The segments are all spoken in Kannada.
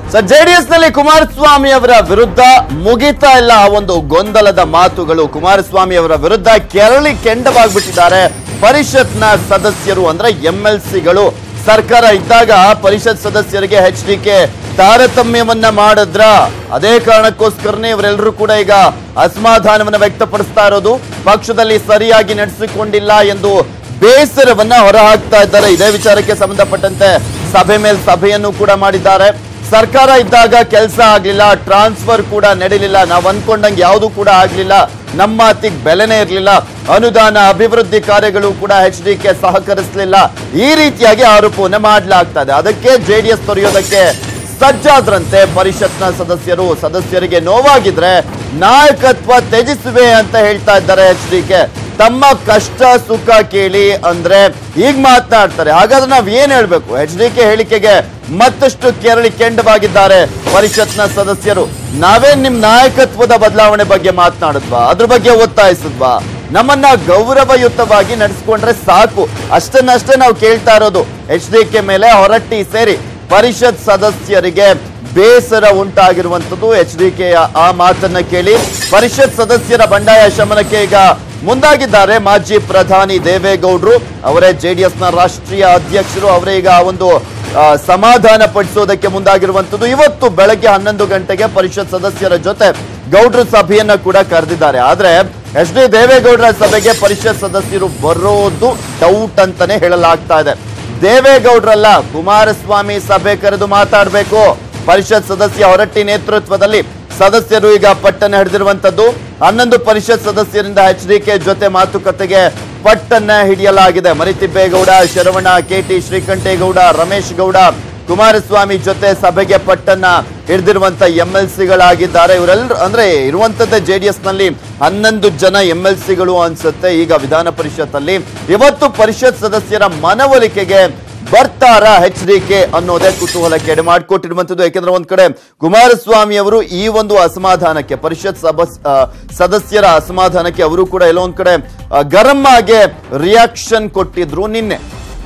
ಸೊ ಜೆಡಿಎಸ್ ನಲ್ಲಿ ಕುಮಾರಸ್ವಾಮಿ ಅವರ ವಿರುದ್ಧ ಮುಗಿತಾ ಇಲ್ಲ ಆ ಒಂದು ಗೊಂದಲದ ಮಾತುಗಳು ಕುಮಾರಸ್ವಾಮಿ ಅವರ ವಿರುದ್ಧ ಕೆರಳಿ ಕೆಂಡವಾಗ್ಬಿಟ್ಟಿದ್ದಾರೆ ಪರಿಷತ್ನ ಸದಸ್ಯರು ಅಂದ್ರೆ ಎಂ ಎಲ್ ಸಿಗಳು ಸರ್ಕಾರ ಇದ್ದಾಗ ಪರಿಷತ್ ಸದಸ್ಯರಿಗೆ ಎಚ್ ಡಿ ಕೆ ತಾರತಮ್ಯವನ್ನ ಮಾಡಿದ್ರ ಅದೇ ಕಾರಣಕ್ಕೋಸ್ಕರನೇ ಇವರೆಲ್ಲರೂ ಕೂಡ ಈಗ ಅಸಮಾಧಾನವನ್ನ ವ್ಯಕ್ತಪಡಿಸ್ತಾ ಇರೋದು ಪಕ್ಷದಲ್ಲಿ ಸರಿಯಾಗಿ ನಡೆಸಿಕೊಂಡಿಲ್ಲ ಎಂದು ಬೇಸರವನ್ನ ಹೊರಹಾಕ್ತಾ ಇದ್ದಾರೆ ಇದೇ ವಿಚಾರಕ್ಕೆ ಸಂಬಂಧಪಟ್ಟಂತೆ ಸಭೆ ಮೇಲೆ ಸಭೆಯನ್ನು ಕೂಡ ಮಾಡಿದ್ದಾರೆ ಸರ್ಕಾರ ಇದ್ದಾಗ ಕೆಲಸ ಆಗ್ಲಿಲ್ಲ ಟ್ರಾನ್ಸ್ಫರ್ ಕೂಡ ನಡೀಲಿಲ್ಲ ನಾವು ಅನ್ಕೊಂಡಂಗೆ ಯಾವುದು ಕೂಡ ಆಗ್ಲಿಲ್ಲ ನಮ್ಮ ಮಾತಿಗೆ ಬೆಲೆನೇ ಇರಲಿಲ್ಲ ಅನುದಾನ ಅಭಿವೃದ್ಧಿ ಕಾರ್ಯಗಳು ಕೂಡ ಎಚ್ ಡಿ ಕೆ ಸಹಕರಿಸಲಿಲ್ಲ ಈ ರೀತಿಯಾಗಿ ಆರೋಪವನ್ನ ಮಾಡಲಾಗ್ತಾ ಇದೆ ಅದಕ್ಕೆ ಜೆಡಿಎಸ್ ತೊರೆಯೋದಕ್ಕೆ ಸಜ್ಜಾದ್ರಂತೆ ಪರಿಷತ್ನ ಸದಸ್ಯರು ಸದಸ್ಯರಿಗೆ ನೋವಾಗಿದ್ರೆ ನಾಯಕತ್ವ ತ್ಯಜಿಸುವೆ ಅಂತ ಹೇಳ್ತಾ ಇದ್ದಾರೆ ಎಚ್ ಡಿ ಕೆ ತಮ್ಮ ಕಷ್ಟ ಸುಖ ಕೇಳಿ ಅಂದ್ರೆ ಈಗ ಮಾತನಾಡ್ತಾರೆ ಹಾಗಾದ್ರೆ ನಾವ್ ಏನ್ ಹೇಳ್ಬೇಕು ಎಚ್ ಡಿ ಕೆ ಹೇಳಿಕೆಗೆ ಮತ್ತಷ್ಟು ಕೆರಳಿ ಕೆಂಡವಾಗಿದ್ದಾರೆ ಪರಿಷತ್ನ ಸದಸ್ಯರು ನಾವೇನ್ ನಿಮ್ ನಾಯಕತ್ವದ ಬದಲಾವಣೆ ಬಗ್ಗೆ ಮಾತನಾಡಿದ್ವಾ ಅದ್ರ ಬಗ್ಗೆ ಒತ್ತಾಯಿಸಿದ್ವಾ ನಮ್ಮನ್ನ ಗೌರವಯುತವಾಗಿ ನಡೆಸ್ಕೊಂಡ್ರೆ ಸಾಕು ಅಷ್ಟನ್ನಷ್ಟೇ ನಾವು ಕೇಳ್ತಾ ಇರೋದು ಎಚ್ ಡಿ ಕೆ ಮೇಲೆ ಹೊರಟ್ಟಿ ಸೇರಿ ಪರಿಷತ್ ಸದಸ್ಯರಿಗೆ ಬೇಸರ ಉಂಟಾಗಿರುವಂತದ್ದು ಎಚ್ ಡಿ ಕೆ ಆ ಮಾತನ್ನ ಕೇಳಿ ಪರಿಷತ್ ಸದಸ್ಯರ ಬಂಡಾಯ ಶಮನಕ್ಕೆ ಈಗ ಮುಂದಾಗಿದ್ದಾರೆ ಮಾಜಿ ಪ್ರಧಾನಿ ದೇವೇಗೌಡರು ಅವರೇ ಜೆಡಿಎಸ್ ನ ರಾಷ್ಟ್ರೀಯ ಅಧ್ಯಕ್ಷರು ಅವರೇ ಈಗ ಆ ಒಂದು ಆ, ಸಮಾಧಾನ ಪಡಿಸೋದಕ್ಕೆ ಮುಂದಾಗಿರುವಂತದ್ದು ಇವತ್ತು ಬೆಳಗ್ಗೆ ಹನ್ನೊಂದು ಗಂಟೆಗೆ ಪರಿಷತ್ ಸದಸ್ಯರ ಜೊತೆ ಗೌಡ್ರು ಸಭೆಯನ್ನ ಕೂಡ ಕರೆದಿದ್ದಾರೆ ಆದ್ರೆ ಎಚ್ ಡಿ ದೇವೇಗೌಡರ ಸಭೆಗೆ ಪರಿಷತ್ ಸದಸ್ಯರು ಬರೋದು ಡೌಟ್ ಅಂತಾನೆ ಹೇಳಲಾಗ್ತಾ ಇದೆ ದೇವೇಗೌಡರಲ್ಲ ಕುಮಾರಸ್ವಾಮಿ ಸಭೆ ಕರೆದು ಮಾತಾಡಬೇಕು ಪರಿಷತ್ ಸದಸ್ಯ ಹೊರಟ್ಟಿ ನೇತೃತ್ವದಲ್ಲಿ ಸದಸ್ಯರು ಈಗ ಪಟ್ಟನ್ನ ಹಿಡಿದಿರುವಂತದ್ದು ಹನ್ನೊಂದು ಪರಿಷತ್ ಸದಸ್ಯರಿಂದ ಎಚ್ ಡಿ ಕೆ ಜೊತೆ ಮಾತುಕತೆಗೆ ಪಟ್ಟನ್ನ ಹಿಡಿಯಲಾಗಿದೆ ಮರಿತಿಬ್ಬೇಗೌಡ ಶರವಣ ಕೆಟಿ ಶ್ರೀಕಂಠೇಗೌಡ ರಮೇಶ್ ಗೌಡ ಕುಮಾರಸ್ವಾಮಿ ಜೊತೆ ಸಭೆಗೆ ಪಟ್ಟನ್ನ ಹಿಡಿದಿರುವಂತ ಎಂ ಎಲ್ ಸಿಗಳಾಗಿದ್ದಾರೆ ಇವರೆಲ್ಲರೂ ಅಂದ್ರೆ ಇರುವಂತದ್ದೇ ಜೆಡಿಎಸ್ ನಲ್ಲಿ ಹನ್ನೊಂದು ಜನ ಎಂ ಎಲ್ ಸಿಗಳು ಅನ್ಸುತ್ತೆ ಈಗ ವಿಧಾನ ಪರಿಷತ್ ಅಲ್ಲಿ ಇವತ್ತು ಪರಿಷತ್ ಸದಸ್ಯರ ಮನವೊಲಿಕೆಗೆ ಬರ್ತಾರ ಎಚ್ ಡಿ ಕೆ ಅನ್ನೋದೇ ಕುತೂಹಲಕ್ಕೆ ಎಡೆ ಮಾಡಿಕೊಟ್ಟಿರುವಂತದ್ದು ಯಾಕೆಂದ್ರೆ ಒಂದ್ ಕಡೆ ಕುಮಾರಸ್ವಾಮಿ ಅವರು ಈ ಒಂದು ಅಸಮಾಧಾನಕ್ಕೆ ಪರಿಷತ್ ಸಭಸ್ ಆ, ಸದಸ್ಯರ ಅಸಮಾಧಾನಕ್ಕೆ ಅವರು ಕೂಡ ಎಲ್ಲೋ ಒಂದ್ ಕಡೆ ಆ, ಗರಂ ಆಗಿ ರಿಯಾಕ್ಷನ್ ಕೊಟ್ಟಿದ್ರು ನಿನ್ನೆ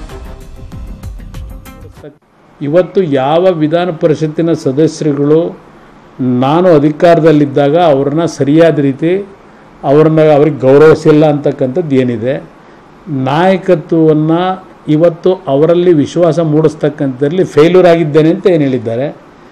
ಇವತ್ತು ಯಾವ ವಿಧಾನ ಪರಿಷತ್ತಿನ ಸದಸ್ಯರುಗಳು ನಾನು ಅಧಿಕಾರದಲ್ಲಿದ್ದಾಗ ಅವ್ರನ್ನ ಸರಿಯಾದ ರೀತಿ ಅವ್ರನ್ನ ಅವ್ರಿಗೆ ಗೌರವಿಸಿಲ್ಲ ಅಂತಕ್ಕಂಥದ್ದು ಏನಿದೆ ನಾಯಕತ್ವವನ್ನು ಇವತ್ತು ಅವರಲ್ಲಿ ವಿಶ್ವಾಸ ಮೂಡಿಸ್ತಕ್ಕಂಥದ್ರಲ್ಲಿ ಫೇಲ್ಯೂರ್ ಆಗಿದ್ದೇನೆ ಅಂತ ಏನು ಹೇಳಿದ್ದಾರೆ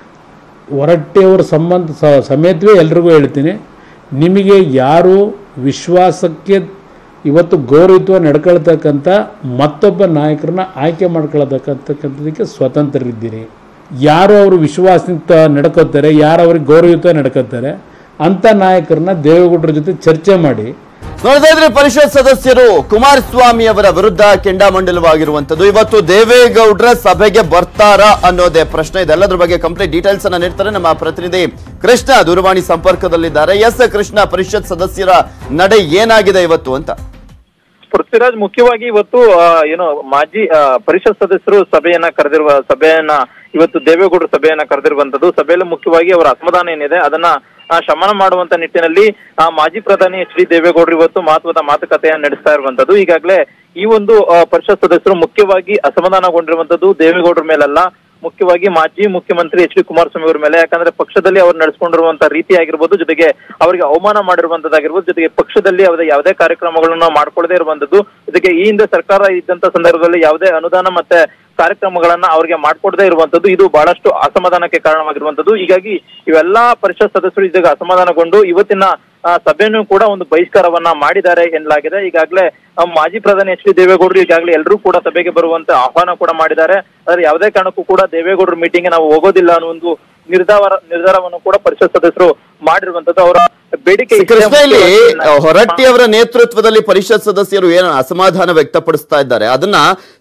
ಹೊರಟ್ಟಿಯವರ ಸಂಬಂಧ ಸ- ಸಮೇತವೇ ಎಲ್ರಿಗೂ ಹೇಳ್ತೀನಿ ನಿಮಗೆ ಯಾರು ವಿಶ್ವಾಸಕ್ಕೆ ಇವತ್ತು ಗೌರವಯುತವಾಗಿ ನಡ್ಕೊಳ್ತಕ್ಕಂಥ ಮತ್ತೊಬ್ಬ ನಾಯಕರನ್ನ ಆಯ್ಕೆ ಮಾಡ್ಕೊಳ್ತಕ್ಕಂಥದ್ದಕ್ಕೆ ಸ್ವತಂತ್ರರಿದ್ದೀರಿ ಯಾರು ಅವರು ವಿಶ್ವಾಸದಿಂದ ನಡ್ಕೋತಾರೆ ಯಾರು ಅವ್ರಿಗೆ ಗೌರವಯುತ ನಡ್ಕೋತಾರೆ ಅಂಥ ನಾಯಕರನ್ನ ದೇವೇಗೌಡರ ಜೊತೆ ಚರ್ಚೆ ಮಾಡಿ ನೋಡ್ತಾ ಇದ್ರೆ ಪರಿಷತ್ ಸದಸ್ಯರು ಕುಮಾರಸ್ವಾಮಿ ಅವರ ವಿರುದ್ಧ ಕೆಂಡಾಮಂಡಲವಾಗಿರುವಂತದ್ದು ಇವತ್ತು ದೇವೇಗೌಡರ ಸಭೆಗೆ ಬರ್ತಾರಾ ಅನ್ನೋದೇ ಪ್ರಶ್ನೆ ಇದೆಲ್ಲದ್ರ ಬಗ್ಗೆ ಕಂಪ್ಲೀಟ್ ಡೀಟೇಲ್ಸ್ ಅನ್ನ ನೀಡ್ತಾರೆ ನಮ್ಮ ಪ್ರತಿನಿಧಿ ಕೃಷ್ಣ ದೂರವಾಣಿ ಸಂಪರ್ಕದಲ್ಲಿದ್ದಾರೆ ಎಸ್ ಕೃಷ್ಣ ಪರಿಷತ್ ಸದಸ್ಯರ ನಡೆ ಏನಾಗಿದೆ ಇವತ್ತು ಅಂತ ಪೃಥ್ವಿರಾಜ್ ಮುಖ್ಯವಾಗಿ ಇವತ್ತು ಆ, ಏನು ಮಾಜಿ ಆ, ಪರಿಷತ್ ಸದಸ್ಯರು ಸಭೆಯನ್ನ ಕರೆದಿರುವ ಸಭೆಯನ್ನ ಇವತ್ತು ದೇವೇಗೌಡರು ಸಭೆಯನ್ನ ಕರೆದಿರುವಂತದ್ದು ಸಭೆಯಲ್ಲಿ ಮುಖ್ಯವಾಗಿ ಅವರ ಅಸಮಾಧಾನ ಏನಿದೆ ಅದನ್ನ ಆ, ಶಮನ ಮಾಡುವಂತ ನಿಟ್ಟಿನಲ್ಲಿ ಆ, ಮಾಜಿ ಪ್ರಧಾನಿ ಎಚ್ ಡಿ ದೇವೇಗೌಡರು ಇವತ್ತು ಮಹತ್ವದ ಮಾತುಕತೆಯನ್ನ ನಡೆಸ್ತಾ ಇರುವಂತದ್ದು ಈಗಾಗಲೇ ಈ ಒಂದು ಆ, ಪರಿಷತ್ ಸದಸ್ಯರು ಮುಖ್ಯವಾಗಿ ಅಸಮಾಧಾನಗೊಂಡಿರುವಂತದ್ದು ದೇವೇಗೌಡರ ಮೇಲಲ್ಲ ಮುಖ್ಯವಾಗಿ ಮಾಜಿ ಮುಖ್ಯಮಂತ್ರಿ ಎಚ್ ಡಿ ಕುಮಾರಸ್ವಾಮಿ ಅವರ ಮೇಲೆ ಯಾಕಂದ್ರೆ ಪಕ್ಷದಲ್ಲಿ ಅವರು ನಡೆಸ್ಕೊಂಡಿರುವಂತ ರೀತಿ ಆಗಿರ್ಬೋದು ಜೊತೆಗೆ ಅವರಿಗೆ ಅವಮಾನ ಮಾಡಿರುವಂತದ್ದಾಗಿರ್ಬೋದು ಜೊತೆಗೆ ಪಕ್ಷದಲ್ಲಿ ಅವರ ಯಾವುದೇ ಕಾರ್ಯಕ್ರಮಗಳನ್ನ ಮಾಡ್ಕೊಳ್ಳದೆ ಇರುವಂತದ್ದು ಜೊತೆಗೆ ಈ ಹಿಂದೆ ಸರ್ಕಾರ ಇದ್ದಂತ ಸಂದರ್ಭದಲ್ಲಿ ಯಾವುದೇ ಅನುದಾನ ಮತ್ತೆ ಕಾರ್ಯಕ್ರಮಗಳನ್ನ ಅವರಿಗೆ ಮಾಡ್ಕೊಡದೇ ಇರುವಂತದ್ದು ಇದು ಬಹಳಷ್ಟು ಅಸಮಾಧಾನಕ್ಕೆ ಕಾರಣವಾಗಿರುವಂತದ್ದು ಹೀಗಾಗಿ ಇವೆಲ್ಲಾ ಪರಿಷತ್ ಸದಸ್ಯರು ಇದೀಗ ಅಸಮಾಧಾನಗೊಂಡು ಇವತ್ತಿನ ಆ, ಸಭೆಯನ್ನು ಕೂಡ ಒಂದು ಬಹಿಷ್ಕಾರವನ್ನ ಮಾಡಿದ್ದಾರೆ ಎನ್ನಲಾಗಿದೆ ಈಗಾಗಲೇ ಆ, ಮಾಜಿ ಪ್ರಧಾನಿ ಎಚ್ ಡಿ ದೇವೇಗೌಡರು ಈಗಾಗಲೇ ಎಲ್ಲರೂ ಕೂಡ ಸಭೆಗೆ ಬರುವಂತ ಆಹ್ವಾನ ಕೂಡ ಮಾಡಿದ್ದಾರೆ ಆದ್ರೆ ಯಾವುದೇ ಕಾರಣಕ್ಕೂ ಕೂಡ ದೇವೇಗೌಡರ ಮೀಟಿಂಗ್ ನಾವು ಹೋಗೋದಿಲ್ಲ ಅನ್ನೋ ಒಂದು ನಿರ್ಧಾರ ನಿರ್ಧಾರವನ್ನು ಕೂಡ ಪರಿಷತ್ ಸದಸ್ಯರು ಮಾಡಿರುವಂತದ್ದು ಅವರ ಬೇಡಿಕೆ ಇಷ್ಟೇ ಕೃಷ್ಣ ಇಲ್ಲಿ ಮುಖ್ಯವಾಗಿ- ಹೊರಟ್ಟಿ ಅವರ ನೇತೃತ್ವದಲ್ಲಿ ಪರಿಷತ್ ಸದಸ್ಯರು ಏನು ಅಸಮಾಧಾನ ವ್ಯಕ್ತಪಡಿಸ್ತಾ ಇದ್ದಾರೆ ಅದನ್ನ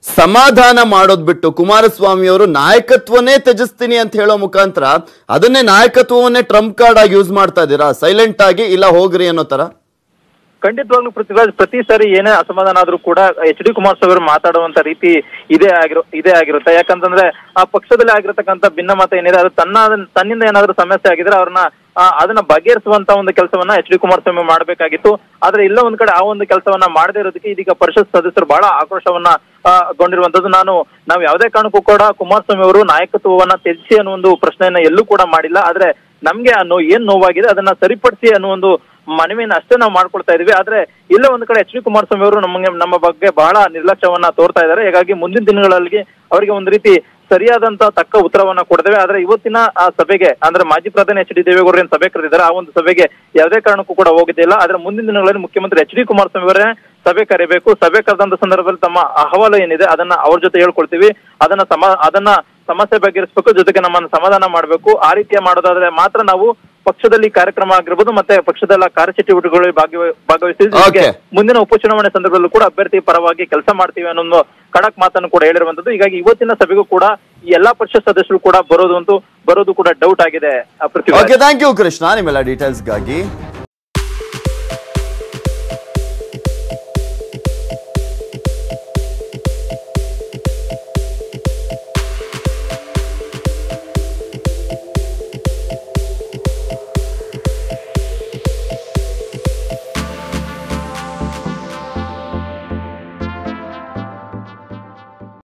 ಸಮಾಧಾನ ಮಾಡೋದ್ ಬಿಟ್ಟು ಕುಮಾರಸ್ವಾಮಿ ಅವರು ನಾಯಕತ್ವನೇ ತ್ಯಜಿಸ್ತೀನಿ ಅಂತ ಹೇಳೋ ಮುಖಾಂತರ ಅದನ್ನೇ ನಾಯಕತ್ವವನ್ನೇ ಟ್ರಂಪ್ ಕಾರ್ಡ್ ಆಗಿ ಯೂಸ್ ಮಾಡ್ತಾ ಇದ್ದೀರಾ ಸೈಲೆಂಟ್ ಆಗಿ ಇಲ್ಲ ಹೋಗ್ರಿ ಅನ್ನೋ ತರ ಖಂಡಿತವಾಗ್ಲೂ ಪೃಥ್ವಿರಾಜ್ ಪ್ರತಿ ಸಾರಿ ಏನೇ ಅಸಮಾಧಾನ ಆದ್ರೂ ಕೂಡ ಎಚ್ ಡಿ ಕುಮಾರಸ್ವಾಮಿ ಅವರು ಮಾತಾಡುವಂತ ರೀತಿ ಇದೇ ಆಗಿರೋ ಇದೇ ಆಗಿರುತ್ತೆ ಯಾಕಂತಂದ್ರೆ ಆ ಪಕ್ಷದಲ್ಲಿ ಆಗಿರತಕ್ಕಂತ ಭಿನ್ನಮತ ಏನಿದೆ ಅದು ತನ್ನ ತನ್ನಿಂದ ಏನಾದ್ರೂ ಸಮಸ್ಯೆ ಆಗಿದ್ರೆ ಅವ್ರನ್ನ ಆ, ಅದನ್ನ ಬಗೆಹರಿಸುವಂತ ಒಂದು ಕೆಲಸವನ್ನ ಎಚ್ ಡಿ ಕುಮಾರಸ್ವಾಮಿ ಮಾಡಬೇಕಾಗಿತ್ತು ಆದ್ರೆ ಇಲ್ಲ ಒಂದ್ ಕಡೆ ಆ ಒಂದು ಕೆಲಸವನ್ನ ಮಾಡದೇ ಇರೋದಕ್ಕೆ ಇದೀಗ ಪರಿಷತ್ ಸದಸ್ಯರು ಬಹಳ ಆಕ್ರೋಶವನ್ನ ಆ, ಗೊಂಡಿರುವಂತದ್ದು ನಾನು ನಾವು ಯಾವುದೇ ಕಾರಣಕ್ಕೂ ಕೂಡ ಕುಮಾರಸ್ವಾಮಿ ಅವರು ನಾಯಕತ್ವವನ್ನ ತ್ಯಜಿಸಿ ಅನ್ನೋ ಒಂದು ಪ್ರಶ್ನೆಯನ್ನ ಎಲ್ಲೂ ಕೂಡ ಮಾಡಿಲ್ಲ ಆದ್ರೆ ನಮ್ಗೆ ಆ ನೋವು ಏನ್ ನೋವಾಗಿದೆ ಅದನ್ನ ಸರಿಪಡಿಸಿ ಅನ್ನೋ ಒಂದು ಮನವಿಯನ್ನ ಅಷ್ಟೇ ನಾವು ಮಾಡ್ಕೊಳ್ತಾ ಇದೀವಿ ಆದ್ರೆ ಇಲ್ಲ ಒಂದ್ ಕಡೆ ಎಚ್ ಡಿ ಕುಮಾರಸ್ವಾಮಿ ಅವರು ನಮಗೆ ನಮ್ಮ ಬಗ್ಗೆ ಬಹಳ ನಿರ್ಲಕ್ಷ್ಯವನ್ನ ತೋರ್ತಾ ಇದ್ದಾರೆ ಹೀಗಾಗಿ ಮುಂದಿನ ದಿನಗಳಲ್ಲಿ ಅವರಿಗೆ ಒಂದು ರೀತಿ ಸರಿಯಾದಂತ ತಕ್ಕ ಉತ್ತರವನ್ನ ಕೊಡ್ತೇವೆ ಆದ್ರೆ ಇವತ್ತಿನ ಆ ಸಭೆಗೆ ಅಂದ್ರೆ ಮಾಜಿ ಪ್ರಧಾನಿ ಎಚ್ ಡಿ ದೇವೇಗೌಡರು ಏನ್ ಸಭೆ ಕರೆದಿದ್ದಾರೆ ಆ ಒಂದು ಸಭೆಗೆ ಯಾವುದೇ ಕಾರಣಕ್ಕೂ ಕೂಡ ಹೋಗಿದ್ದಿಲ್ಲ ಆದ್ರೆ ಮುಂದಿನ ದಿನಗಳಲ್ಲಿ ಮುಖ್ಯಮಂತ್ರಿ ಎಚ್ ಡಿ ಕುಮಾರಸ್ವಾಮಿ ಅವರೇ ಸಭೆ ಕರೆಯಬೇಕು ಸಭೆ ಕರೆದಂತ ಸಂದರ್ಭದಲ್ಲಿ ತಮ್ಮ ಅಹವಾಲು ಏನಿದೆ ಅದನ್ನ ಅವ್ರ ಜೊತೆ ಹೇಳ್ಕೊಳ್ತೀವಿ ಅದನ್ನ ಸಮ ಅದನ್ನ ಸಮಸ್ಯೆ ಬಗೆಹರಿಸಬೇಕು ಜೊತೆಗೆ ನಮ್ಮನ್ನ ಸಮಾಧಾನ ಮಾಡಬೇಕು ಆ ರೀತಿಯ ಮಾಡೋದಾದ್ರೆ ಮಾತ್ರ ನಾವು ಪಕ್ಷದಲ್ಲಿ ಕಾರ್ಯಕ್ರಮ ಆಗಿರ್ಬೋದು ಮತ್ತೆ ಪಕ್ಷದ ಕಾರ್ಯಚಟುವಟಿಕೆಗಳಲ್ಲಿ ಭಾಗವ- ಭಾಗವಹಿಸಿ ಜೊತೆಗೆ Okay. ಮುಂದಿನ ಉಪಚುನಾವಣೆ ಸಂದರ್ಭದಲ್ಲೂ ಕೂಡ ಅಭ್ಯರ್ಥಿ ಪರವಾಗಿ ಕೆಲಸ ಮಾಡ್ತೀವಿ ಅನ್ನೋ ಒಂದು ಖಡಕ್ ಮಾತನ್ನು ಕೂಡ ಹೇಳಿರುವಂತದ್ದು ಹೀಗಾಗಿ ಇವತ್ತಿನ ಸಭೆಗೂ ಕೂಡ ಈ ಎಲ್ಲಾ ಪರಿಷತ್ ಸದಸ್ಯರು ಕೂಡ ಬರೋದು ಅಂತೂ ಬರೋದು ಕೂಡ ಡೌಟ್ ಆಗಿದೆ ಆ, Prithviraj okay thank you Krishna ನಿಮ್ಮೆಲ್ಲ ಡೀಟೇಲ್ಸ್ಗಾಗಿ